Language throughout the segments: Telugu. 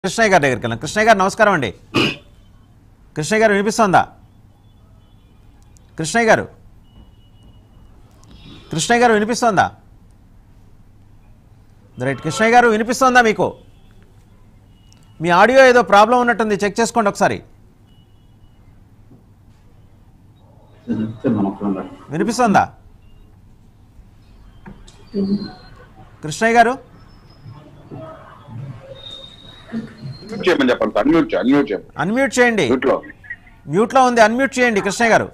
కృష్ణయ్య గారి దగ్గరికి వెళ్ళాం కృష్ణయ్య గారు నమస్కారం అండి కృష్ణయ్య గారు వినిపిస్తోందా కృష్ణయ్య గారు కృష్ణయ్య గారు వినిపిస్తోందా రైట్ కృష్ణయ్య గారు వినిపిస్తోందా మీకు మీ ఆడియో ఏదో ప్రాబ్లం ఉన్నట్టుంది చెక్ చేసుకోండి ఒకసారి వినిపిస్తోందా కృష్ణయ్య గారు మ్యూట్ చేయమని చెప్పండి సార్ అన్మ్యూట్ చేయండి అన్మ్యూట్ చేయండి అన్మ్యూట్ చేయండి మ్యూట్ లో మ్యూట్లో ఉంది అన్మ్యూట్ చేయండి కృష్ణయ్య గారు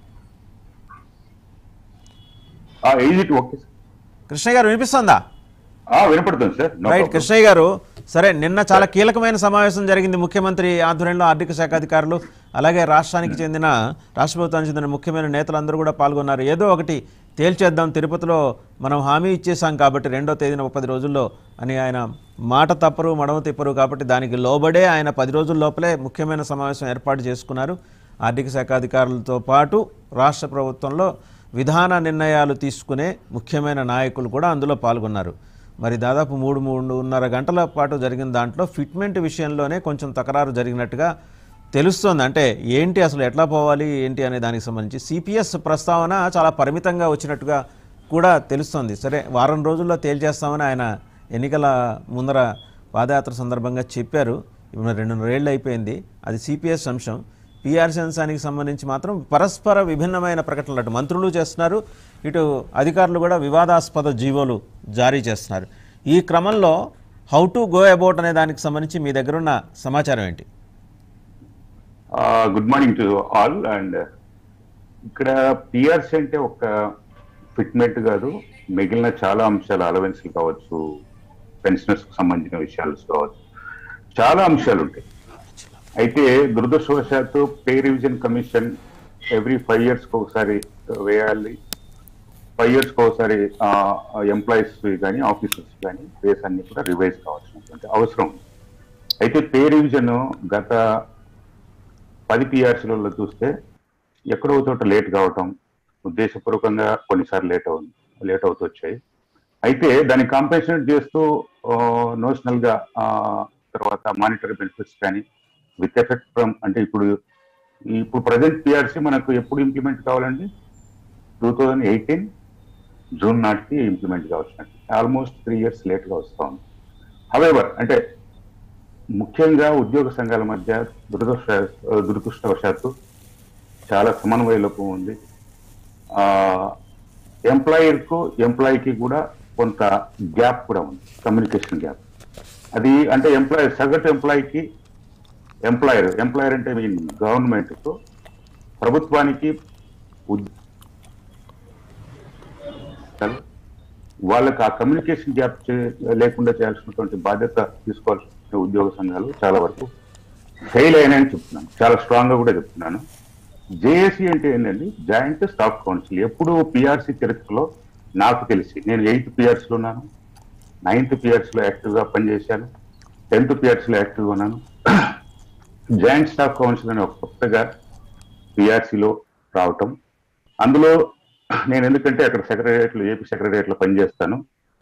easy to okay sir Krishnayya గారు వినిపిస్తోందా ఆ, వినపడుతుంది sir No right problem. Krishnayya గారు సరే నిన్న చాలా కీలకమైన సమావేశం జరిగింది ముఖ్యమంత్రి ఆధ్వర్యంలో ఆర్థిక శాఖ అధికారులు అలాగే రాష్ట్రానికి చెందిన రాష్ట్ర ప్రభుత్వానికి చెందిన ముఖ్యమైన నేతలందరూ కూడా పాల్గొన్నారు ఏదో ఒకటి తేల్చేద్దాం తిరుపతిలో మనం హామీ ఇచ్చేసాం కాబట్టి రెండో తేదీన ఒక పది రోజుల్లో అని ఆయన మాట తప్పరు మడమ తిప్పరు కాబట్టి దానికి లోబడే ఆయన పది రోజుల లోపలే ముఖ్యమైన సమావేశం ఏర్పాటు చేసుకున్నారు ఆర్థిక శాఖ అధికారులతో పాటు రాష్ట్ర ప్రభుత్వంలో విధాన నిర్ణయాలు తీసుకునే ముఖ్యమైన నాయకులు కూడా అందులో పాల్గొన్నారు మరి దాదాపు మూడు మూడున్నర గంటల పాటు జరిగిన దాంట్లో ఫిట్మెంట్ విషయంలోనే కొంచెం తకరారు జరిగినట్టుగా తెలుస్తోంది అంటే ఏంటి అసలు ఎట్లా పోవాలి ఏంటి అనే దానికి సంబంధించి సిపిఎస్ ప్రస్తావన చాలా పరిమితంగా వచ్చినట్టుగా కూడా తెలుస్తోంది సరే వారం రోజుల్లో తేల్చేస్తామని ఆయన ఎన్నికల ముందర పాదయాత్ర సందర్భంగా చెప్పారు ఇప్పుడు రెండున్నరేళ్ళు అయిపోయింది అది సిపిఎస్ అంశం పిఆర్సీ అంశానికి సంబంధించి మాత్రం పరస్పర విభిన్నమైన ప్రకటనలు అటు మంత్రులు చేస్తున్నారు ఇటు అధికారులు కూడా వివాదాస్పద జీవోలు జారీ చేస్తున్నారు ఈ క్రమంలో హౌ టు గో అబౌట్ అనే దానికి సంబంధించి మీ దగ్గర ఉన్న సమాచారం ఏంటి good morning to all and ఇక్కడ పిఆర్సీ అంటే ఒక ఫిట్మెంట్ కాదు మిగిలిన చాలా అంశాలు అలవెన్స్లు కావచ్చు పెన్షనర్స్ కు సంబంధించిన విషయాలు కావచ్చు చాలా అంశాలు ఉంటాయి అయితే దురదృష్టవశాత్తు pay revision commission every five years కి ఒకసారి వేయాలి ఫైవ్ ఇయర్స్ కి ఒకసారి ఎంప్లాయీస్ కానీ ఆఫీసర్స్ కానీ పేస్ అన్ని కూడా రివైజ్ కావాల్సినటువంటి అవసరం ఉంది అయితే పే రివిజన్ గత పది పిఆర్సీలలో చూస్తే ఎక్కడో ఒక చోట లేట్ కావటం ఉద్దేశపూర్వకంగా కొన్నిసార్లు లేట్ అవుతుంది లేట్ అవుతూ వచ్చాయి అయితే దాన్ని కాంపెన్సేట్ చేస్తూ నోషనల్ గా ఆ, తర్వాత మానిటరీ బెనిఫిట్స్ కానీ విత్ ఎఫెక్ట్ ఫ్రమ్ అంటే ఇప్పుడు ఇప్పుడు ప్రజెంట్ పిఆర్సీ మనకు ఎప్పుడు ఇంప్లిమెంట్ కావాలండి టూ థౌజండ్ ఎయిటీన్ జూన్ నాటికి ఇంప్లిమెంట్ కావాల్సినట్టు ఆల్మోస్ట్ త్రీ ఇయర్స్ లేట్గా వస్తూ ఉంది హవెవర్ అంటే ముఖ్యంగా ఉద్యోగ సంఘాల మధ్య దురదృష్ట దురదృష్టవశాత్తు చాలా సమన్వయ లోపం ఉంది ఎంప్లాయర్ కు ఎంప్లాయీకి కూడా కొంత గ్యాప్ కూడా ఉంది కమ్యూనికేషన్ గ్యాప్ అది అంటే ఎంప్లాయర్ సగటు ఎంప్లాయీకి ఎంప్లాయర్ ఎంప్లాయర్ అంటే మీన్ గవర్నమెంట్ కు ప్రభుత్వానికి ఉద్- వాళ్ళకి ఆ కమ్యూనికేషన్ గ్యాప్ చే- లేకుండా చేయాల్సినటువంటి బాధ్యత తీసుకోవాల్సిన ఉద్యోగ సంఘాలు చాలా వరకు ఫెయిల్ అయినాయని చెప్తున్నాను చాలా స్ట్రాంగ్ గా కూడా చెప్తున్నాను జేఏసీ అంటే ఏంటండి జాయింట్ స్టాఫ్ కౌన్సిల్ ఎప్పుడు పిఆర్సీ చరిత్రలో నాకు తెలిసి నేను ఎయిత్ పిఆర్సీలో ఉన్నాను నైన్త్ పిఆర్సీలో యాక్టివ్ గా పనిచేశాను టెన్త్ పిఆర్సీలో యాక్టివ్ గా ఉన్నాను జాయింట్ స్టాఫ్ కౌన్సిల్ అనే ఒక కొత్తగా పిఆర్సీలో రావటం అందులో నేను ఎందుకంటే అక్కడ సెక్రటరియట్లో ఏపీ సెక్రటరియట్లో పనిచేస్తాను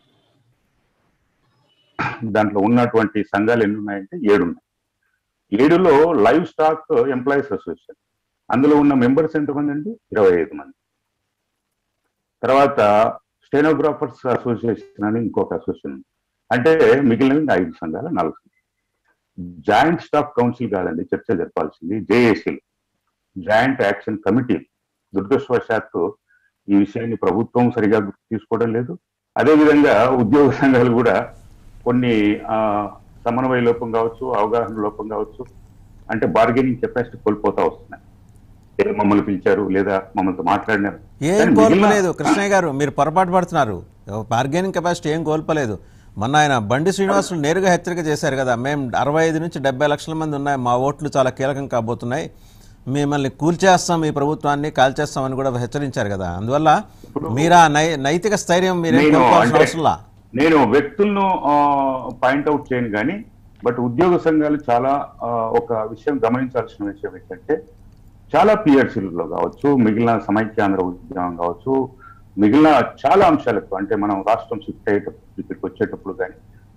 దాంట్లో ఉన్నటువంటి సంఘాలు ఎన్ని ఉన్నాయంటే ఏడు ఉన్నాయి ఏడులో లైవ్ స్టాక్ ఎంప్లాయీస్ అసోసియేషన్ అందులో ఉన్న మెంబర్స్ ఎంతమంది అండి ఇరవై ఐదు మంది తర్వాత స్టెనోగ్రాఫర్స్ అసోసియేషన్ అని ఇంకొక అసోసియేషన్ ఉంది అంటే మిగిలినవి ఐదు సంఘాలు నాలుగు సంఘాలు జాయింట్ స్టాఫ్ కౌన్సిల్ కాదండి చర్చ జరపాల్సింది జేఏసీలు జాయింట్ యాక్షన్ కమిటీ దురదృష్టవశాత్తు ఈ విషయాన్ని ప్రభుత్వం సరిగా గుర్తు తీసుకోవడం లేదు అదేవిధంగా ఉద్యోగ సంఘాలు కూడా కొన్ని ఆ, సమన్వయ లోపం కావచ్చు అవగాహన లోపం కావచ్చు అంటే బార్గెనింగ్ కెపాసిటీ కోల్పోతా వస్తున్నాయి ఏ మమ్మల్ని పిలిచారు లేదా మమ్మల్ని మాట్లాడినారు ఏం కానీ మిగిలిన- కోల్పలేదు కృష్ణయ్య గారు మీరు పొరపాటు పడుతున్నారు బార్గెనింగ్ కెపాసిటీ ఏం కోల్పలేదు మొన్న ఆయన బండి శ్రీనివాసులు నేరుగా హెచ్చరిక చేశారు కదా మేము అరవై ఐదు నుంచి డెబ్బై లక్షల మంది ఉన్నాయి మా ఓట్లు చాలా కీలకం కాబోతున్నాయి మిమ్మల్ని కూల్చేస్తాం ఈ ప్రభుత్వాన్ని కాల్చేస్తామని కూడా హెచ్చరించారు కదా అందువల్ల మీరు ఆ నై నైతిక స్థైర్యం మీరేం నేను కోల్పోవాల్సిన అంటే అవసరంలా నేను వ్యక్తులను పాయింట్అవుట్ చేయను కానీ బట్ ఉద్యోగ సంఘాలు చాలా ఆ, ఒక విషయం గమనించాల్సిన విషయం ఏంటంటే చాలా పిఆర్సీలలో కావచ్చు మిగిలిన సమైక్యాంధ్ర ఉద్యమం కావచ్చు మిగిలిన చాలా అంశాలకు అంటే మనం రాష్ట్రం షిఫ్ట్ అయ్యేటప్పుడు ఇక్కడికి వచ్చేటప్పుడు కానీ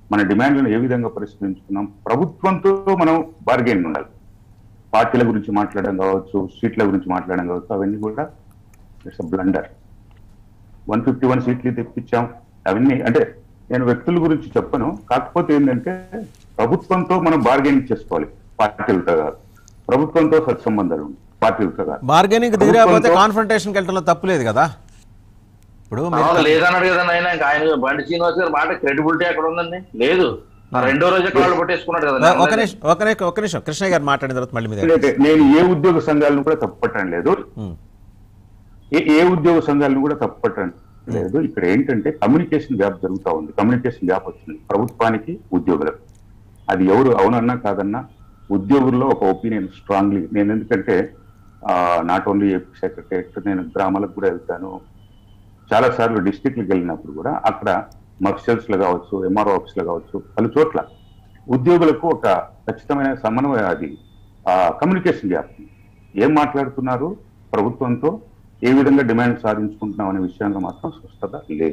మన డిమాండ్లను ఏ విధంగా పరిష్కరించుకున్నాం ప్రభుత్వంతో మనం బార్గెన్ ఉండాలి పార్టీల గురించి మాట్లాడడం కావచ్చు సీట్ల గురించి మాట్లాడడం కావచ్చు అవన్నీ కూడా it's blunder one fifty one సీట్లు తెప్పించాం అవన్నీ అంటే నేను వ్యక్తుల గురించి చెప్పను కాకపోతే ఏంటంటే ప్రభుత్వంతో మనం బార్గెనింగ్ చేసుకోవాలి పార్టీలతో కాదు ప్రభుత్వంతో సత్సంబంధాలు ఉండాలి, పార్టీలతో కాదు బార్గెనింగ్ దిగకపోతే ప్రభుత్వంతో- కాన్ఫrontation కి వెళ్ళడంలో తప్పులేదు కదా ఇప్పుడు మీరు అవును, లేదన్నాడు కదండి ఆయన ఇంకా ఆయన బండి శ్రీనివాస్ గారు మాట క్రెడిబిలిటీ ఎక్కడ ఉందండి లేదు ఆ రెండో రోజే కాళ్ళు పట్టేసుకున్నాడు కదా ఒక నిమిషం ఒక నిమిషం ఒక నిమిషం కృష్ణయ్య గారు మాట్లాడిన తర్వాత మళ్ళీ మీద అంటే నేను ఏ ఉద్యోగ సంఘాలను కూడా తప్పట్టడం లేదు ఏ ఏ ఉద్యోగ సంఘాలను కూడా తప్పట్టడం లేదు ఇక్కడ ఏంటంటే కమ్యూనికేషన్ గ్యాప్ జరుగుతూ ఉంది కమ్యూనికేషన్ గ్యాప్ వచ్చింది ప్రభుత్వానికి ఉద్యోగులకు అది ఎవరు అవునన్నా కాదన్నా ఉద్యోగుల్లో ఒక ఒపీనియన్ స్ట్రాంగ్లీ నేను ఎందుకంటే నాట్ ఓన్లీ ఏపీ సెక్రటరియట్ నేను గ్రామాలకు కూడా వెళ్తాను చాలా సార్లు డిస్టిక్లకు వెళ్ళినప్పుడు కూడా అక్కడ మఫ్సల్స్ లో కావచ్చు ఎంఆర్ఓ ఆఫీస్ లో కావచ్చు పలు చోట్ల ఉద్యోగులకు ఒక ఖచ్చితమైన సమన్వయ అది కమ్యూనికేషన్ గ్యాప్ ఏం మాట్లాడుతున్నారు ప్రభుత్వంతో ఏ విధంగా డిమాండ్ సాధించుకుంటున్నాం అనే విషయంలో మాత్రం స్పష్టత లేదు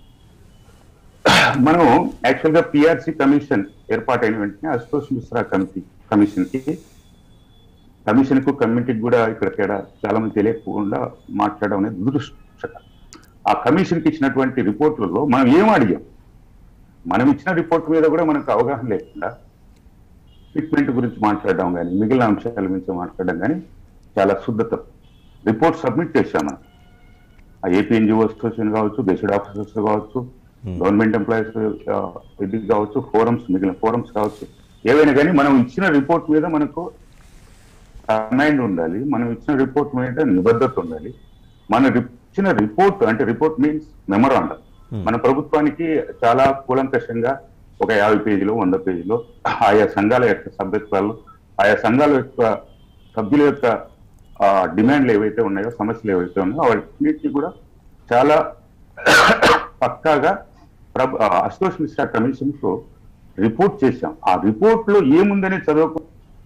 మనం యాక్చువల్ గా పిఆర్సి కమిషన్ ఏర్పాటైన వెంటనే అశుతోష్ మిశ్రా కమిటీ కమిషన్ కి కమిషన్ కు కమిటీకి కూడా ఇక్కడ తేడా చాలా మంది తెలియకుండా మాట్లాడడం అనేది దురదృష్టకరం ఆ కమిషన్ కి ఇచ్చినటువంటి రిపోర్ట్లలో మనం ఏం అడిగాం మనం ఇచ్చిన రిపోర్ట్ మీద కూడా మనకు అవగాహన లేకుండా ట్రీట్మెంట్ గురించి మాట్లాడడం కానీ మిగిలిన అంశాల గురించి మాట్లాడడం కానీ చాలా శుద్ధత రిపోర్ట్ సబ్మిట్ చేశాం మనం ఆ ఏపీ ఎన్జిఓ అసోసియేషన్ కావచ్చు గెస్టెడ్ ఆఫీసర్స్ కావచ్చు గవర్నమెంట్ ఎంప్లాయీస్ ఇది కావచ్చు ఫోరమ్స్ మిగిలిన ఫోరమ్స్ కావచ్చు ఏవైనా కానీ మనం ఇచ్చిన రిపోర్ట్ మీద మనకు కమాండ్ ఉండాలి మనం ఇచ్చిన రిపోర్ట్ మీద నిబద్ధత ఉండాలి మన రి- ఇచ్చిన రిపోర్ట్ అంటే రిపోర్ట్ మీన్స్ మెమరాండం మన ప్రభుత్వానికి చాలా కూలంకషంగా ఒక యాభై పేజీలు వంద పేజీలు ఆయా సంఘాల యొక్క సభ్యత్వాలు ఆయా సంఘాల యొక్క సభ్యుల యొక్క ఆ, డిమాండ్లు ఏవైతే ఉన్నాయో సమస్యలు ఏవైతే ఉన్నాయో వాటికి కూడా చాలా పక్కాగా ప్రభు ఆ, అశుతోష్ మిశ్రా కమిషన్ కు రిపోర్ట్ చేశాం ఆ రిపోర్ట్ లో ఏముందని చదువుకు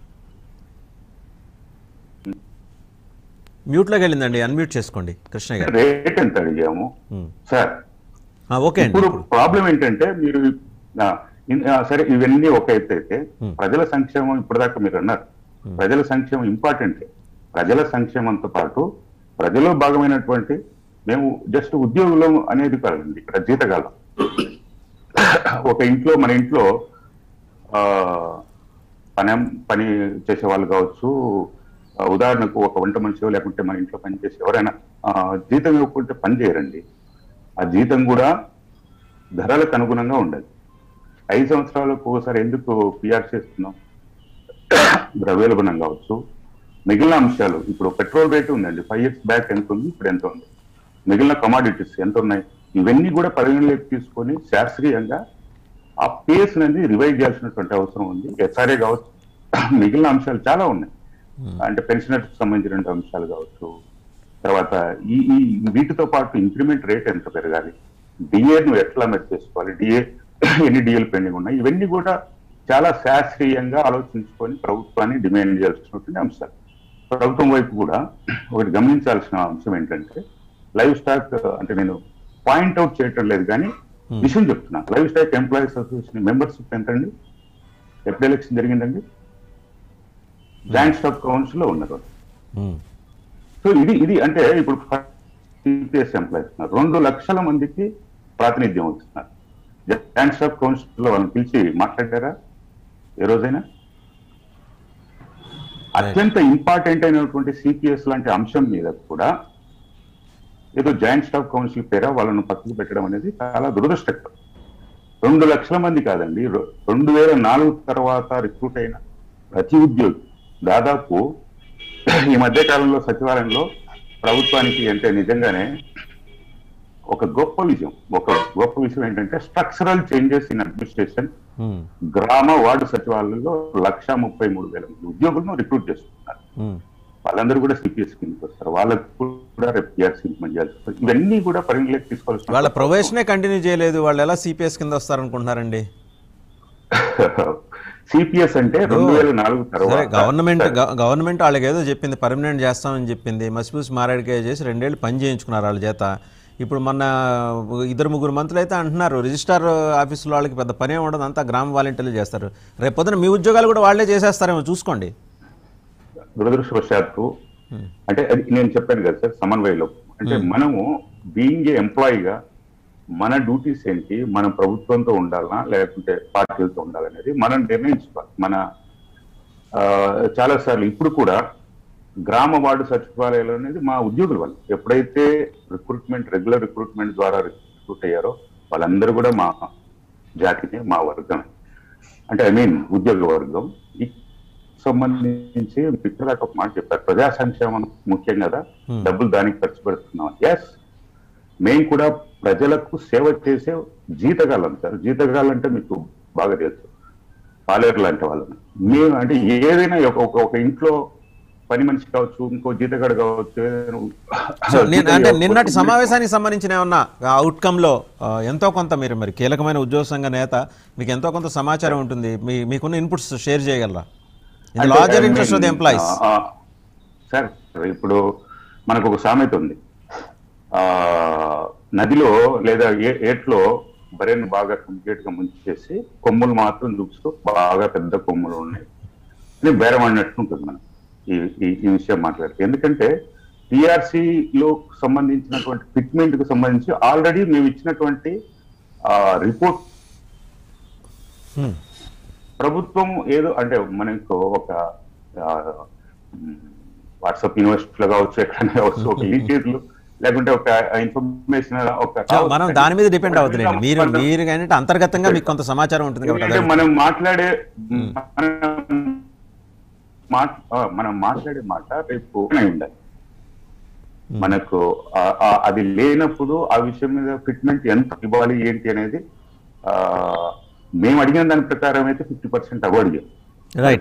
మ్యూట్లోకి వెళ్ళిందండి అన్మ్యూట్ చేసుకోండి కృష్ణయ్య గారు రేట్ ఎంత అడిగాము ఉమ్. సార్ ఆ, ఓకే అండి ఇప్పుడు ఇప్పుడు. ప్రాబ్లం ఏంటంటే మీరు ఆ, ఇన్- ఆ, సరే ఇవన్నీ ఒక ఎత్తు అయితే Hmm. ప్రజల సంక్షేమం ఇప్పటిదాకా మీరు అన్నారు ప్రజల సంక్షేమం ఇంపార్టెంట్ ప్రజల సంక్షేమంతో పాటు ప్రజలో భాగమైనటువంటి మేము జస్ట్ ఉద్యోగులం అనేది కాదండి ఇక్కడ జీతగాలం ఒక ఇంట్లో మన ఇంట్లో ఆ పని పని చేసే వాళ్ళు కావచ్చు ఆ, ఉదాహరణకు ఒక వంట మనిషి లేకుంటే మన ఇంట్లో పని చేసే ఎవరైనా ఆ, జీతం ఇవ్వకుంటే పని చేయరండి ఆ జీతం కూడా ధరలకు అనుగుణంగా ఉండాలి ఐదు సంవత్సరాలకు ఒకసారి ఎందుకు పిఆర్ చేస్తున్నాం ద్రవ్యోల్బణం కావచ్చు మిగిలిన అంశాలు ఇప్పుడు పెట్రోల్ రేటు ఉందండి ఫైవ్ ఇయర్స్ బ్యాక్ ఎంత ఉంది ఇప్పుడు ఎంత ఉంది మిగిలిన కమాడిటీస్ ఎంత ఉన్నాయి ఇవన్నీ కూడా పరిగణలోకి తీసుకొని శాస్త్రీయంగా ఆ పేస్ అనేది రివైవ్ చేయాల్సినటువంటి అవసరం ఉంది ఎస్ఆర్ఏ కావచ్చు మిగిలిన అంశాలు చాలా ఉన్నాయి అంటే పెన్షనర్స్ సంబంధించిన అంశాలు కావచ్చు తర్వాత ఈ ఈ వీటితో పాటు ఇంక్రిమెంట్ రేట్ ఎంత పెరగాలి డిఏ ను ఎట్లా మెట్ చేసుకోవాలి డిఏ ఎన్ని డిఏలు పెండింగ్ ఉన్నాయి ఇవన్నీ కూడా చాలా శాస్త్రీయంగా ఆలోచించుకొని ప్రభుత్వాన్ని డిమాండ్ చేయాల్సినటువంటి అంశాలు ప్రభుత్వం వైపు కూడా ఒకటి గమనించాల్సిన అంశం ఏంటంటే లైవ్ స్టాక్ అంటే నేను పాయింట్ అవుట్ చేయటం లేదు కానీ విషయం చెప్తున్నా livestock employees association membership ఎంతండి ఎప్పుడు ఎలక్షన్ జరిగిందండి జాయింట్ స్టాక్ కౌన్సిల్ లో ఉన్నారు ఉమ్. సో ఇది ఇది అంటే ఇప్పుడు సిపిఎస్ ఎంప్లాయీస్ ఉన్నారు రెండు లక్షల మందికి ప్రాతినిధ్యం వస్తున్నారు జాయింట్ స్టాక్ కౌన్సిల్ లో వాళ్ళని పిలిచి మాట్లాడారా ఏ రోజైనా అత్యంత ఇంపార్టెంట్ అయినటువంటి సిపిఎస్ లాంటి అంశం మీద కూడా ఏదో జాయింట్ స్టాక్ కౌన్సిల్ పేర వాళ్ళను పక్కకు పెట్టడం అనేది చాలా దురదృష్టకరం రెండు లక్షల మంది కాదండి రె- రెండు వేల నాలుగు తర్వాత రిక్రూట్ అయిన ప్రతి ఉద్యోగి దాదాపు ఈ మధ్య కాలంలో సచివాలయంలో ప్రభుత్వానికి అంటే నిజంగానే ఒక గొప్ప విషయం ఒక గొప్ప విషయం ఏంటంటే structural changes in administration um. గ్రామ వార్డు సచివాలయంలో లక్ష ముప్పై మూడు వేల మంది ఉద్యోగులను రిక్రూట్ చేస్తున్నారు ఉమ్. వాళ్ళందరూ కూడా సిపిఎస్ కిందకి వస్తారు వాళ్ళకు కూడా రేపు పిఆర్సీ ఇంప్లిమెంట్ చేయాల్సి వస్తుంది ఇవన్నీ కూడా పరిగణలోకి తీసుకోవాల్సిన వాళ్ళ ప్రొవేషనే కంటిన్యూ చేయలేదు వాళ్ళు ఎలా సిపిఎస్ కింద వస్తారనుకుంటున్నారండి సిపిఎస్ అంటే రెండు వేల నాలుగు సరే తర్వాత గవర్నమెంట్ గ- గవర్నమెంట్ వాళ్ళకి ఏదో చెప్పింది పర్మనెంట్ చేస్తామని చెప్పింది మసిపూసి మారేడుకాయ చేసి రెండేళ్ళు పని చేయించుకున్నారు వాళ్ళ చేత ఇప్పుడు మన ఇద్దరు ముగ్గురు మంత్రులు అయితే అంటున్నారు రిజిస్టార్ ఆఫీసులో వాళ్ళకి పెద్ద పనే ఉండదు అంతా గ్రామ వాలంటీర్లు చేస్తారు రేపు పొద్దున మీ ఉద్యోగాలు కూడా వాళ్ళే చేసేస్తారేమో చూసుకోండి దురదృష్టవశాత్తు అంటే అది నేను చెప్పాను కదా సార్ సమన్వయంలో అంటే మనము బీయింగ్ ఏ ఎంప్లాయీగా మన డ్యూటీస్ ఏంటి మనం ప్రభుత్వంతో ఉండాలనా లేకుంటే పార్టీలతో ఉండాలనేది మనం నిర్ణయించుకోవాలి మన ఆ, చాలా సార్లు ఇప్పుడు కూడా గ్రామ వార్డు సచివాలయాలు అనేది మా ఉద్యోగుల వాళ్ళు ఎప్పుడైతే రిక్రూట్మెంట్ రెగ్యులర్ రిక్రూట్మెంట్ ద్వారా రిక్రూట్ అయ్యారో వాళ్ళందరూ కూడా మా జాతిని మా వర్గం అంటే ఐ మీన్ ఉద్యోగ వర్గం ఈ సంబంధించి ఇప్పుడు దాకా ఒక మాట చెప్పారు ప్రజా సంక్షేమం ముఖ్యం కదా డబ్బులు దానికి ఖర్చు పెడుతున్నాం ఎస్ మేము కూడా ప్రజలకు సేవ చేసే జీతగాళ్ళం సార్ జీతగాళ్ళు అంటే మీకు బాగా తెలుసు పాలేరు లాంటి వాళ్ళని మేము అంటే ఏదైనా ఒక ఒక- ఒక ఇంట్లో పని మనిషి కావచ్చు ఇంకో జీతగాడు కావచ్చు ఏదైనా సో నేను జీతం అంటే ఇవ్వకపోతే నిన్నటి సమావేశానికి సంబంధించిన ఏమన్నా అవుట్కమ్లో ఎంతో కొంత మీరు మరి కీలకమైన ఉద్యోగ సంఘ నేత మీకు ఎంతో కొంత సమాచారం ఉంటుంది మీ మీకున్న ఇన్పుట్స్ షేర్ చేయగలరా ఇది అంటే, larger I interest of the mean, employees ఆ, ఆ, సార్ ఇప్పుడు మనకు ఒక సామెత ఉంది ఆ నదిలో లేదా ఏ- ఏట్లో బరెన్ బాగా కంప్లీట్ గా ముంచేసి కొమ్ములు మాత్రం చూపిస్తూ బాగా పెద్ద కొమ్ములు ఉన్నాయి అని బేరం అన్నట్టు ఉంటుంది మనం ఈ ఈ- ఈ విషయం మాట్లాడితే ఎందుకంటే PRC లో సంబంధించినటువంటి ఫిట్మెంట్ కు సంబంధించి ఆల్రెడీ మేము ఇచ్చినటువంటి రిపోర్ట్ ప్రభుత్వం ఏదో అంటే మనకు ఒక వాట్సాప్ యూనివర్సిటీలో కావచ్చు ఎక్కడైనా కావచ్చు ఒక లీకేజ్లు లేకుంటే ఒక ఇన్ఫర్మేషన్ ఒక సో మనం దాని మీద డిపెండ్ అవుతుంది మీరు మీరు కానీ అంతర్గతంగా మీకు కొంత సమాచారం ఉంటుంది కాబట్టి ఎందుకంటే అదే- మనం మాట్లాడే మనం మాట్- ఆ, మనం మాట్లాడే మాట రేపు ఉండాలి మనకు ఆ- ఆ- అది లేనప్పుడు ఆ విషయం మీద ఫిట్మెంట్ ఎంత ఇవ్వాలి ఏంటి అనేది ఆ మేము అడిగిన దాని ప్రకారం అయితే ఫిఫ్టీ పర్సెంట్ అవార్డు రైట్